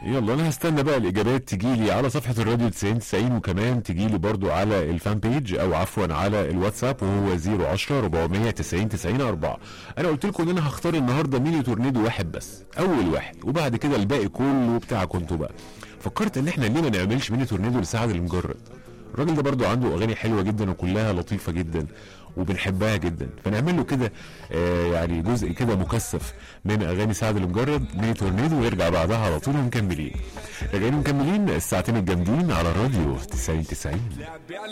يلا انا هستنى بقى الاجابات تجي لي على صفحه الراديو 90 90 وكمان تجي لي برضو على الفان بيج او عفوا على الواتساب وهو 010 490 90 4 انا قلت لكم ان انا هختار النهارده ميني تورنيدو واحد بس اول واحد وبعد كده الباقي كله بتاعكم انتوا بقى فكرت ان احنا ليه ما نعملش ميني تورنيدو لسعد المجرد الراجل ده برضو عنده اغاني حلوه جدا وكلها لطيفه جدا وبنحبها جدا فنعمل له كده آه يعني جزء كده مكثف من اغاني سعد المجرد ميني تورنيدو ويرجع بعدها على طول مكملين راجعين مكملين الساعتين الجامدين على الراديو 90 90